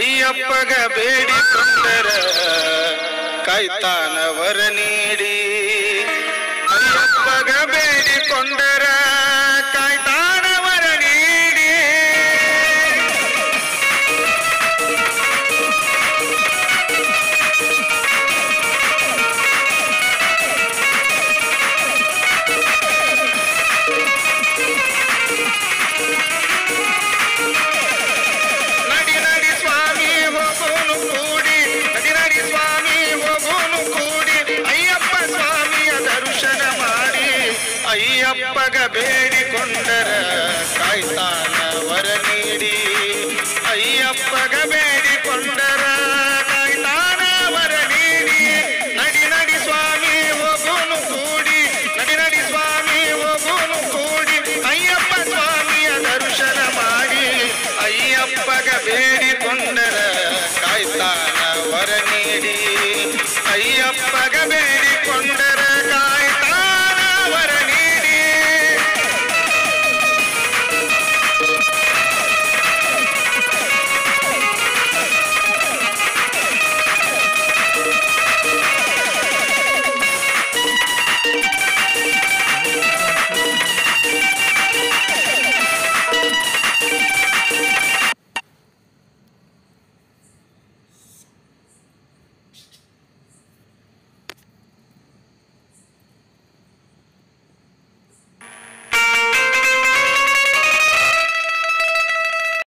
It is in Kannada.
ಅಯ್ಯಪ್ಪಗ ಬೇಡಿಕೊಂಡರ ಕಾಯ್ತಾನ ವರ ನೀಡಿ ಅಯ್ಯಪ್ಪಗ ಬೇಡಿಕೊಂಡರ ಕಾಯ್ತಾನ ವರ ನೀಡಿ ನಡಿ ನಡಿ ಸ್ವಾಮಿ ಹೋಗೋನು ಕೂಡಿ ನಡಿ ನಡಿ ಸ್ವಾಮಿ ಹೋಗೋನು ಕೂಡಿ ಅಯ್ಯಪ್ಪ ಸ್ವಾಮಿಯ ದರ್ಶನ ಮಾಡಿ ಅಯ್ಯಪ್ಪಗ ಬೇಡಿಕೊಂಡರ ಕಾಯ್ತಾನ ವರ ನೀಡಿ ಅಯ್ಯಪ್ಪಗ ಬೇಡಿಕೊಂಡರ ಕಾಯ್ತಾನ ವರ ನೀಡಿ ನಡಿ ನಡಿ ಸ್ವಾಮಿ ಹೋಗೋನು ಕೂಡಿ ನಡಿ ನಡಿ ಸ್ವಾಮಿ ಹೋಗೋನು ಕೂಡಿ ಅಯ್ಯಪ್ಪ ಸ್ವಾಮಿಯ ದರ್ಶನ ಮಾಡಿ ಅಯ್ಯಪ್ಪಗ ಬೇಡಿಕೊಂಡರ ಕಾಯ್ತಾನ ವರ ನೀಡಿ ಅಯ್ಯಪ್ಪಗ ಬೇಡಿಕೊಂಡರ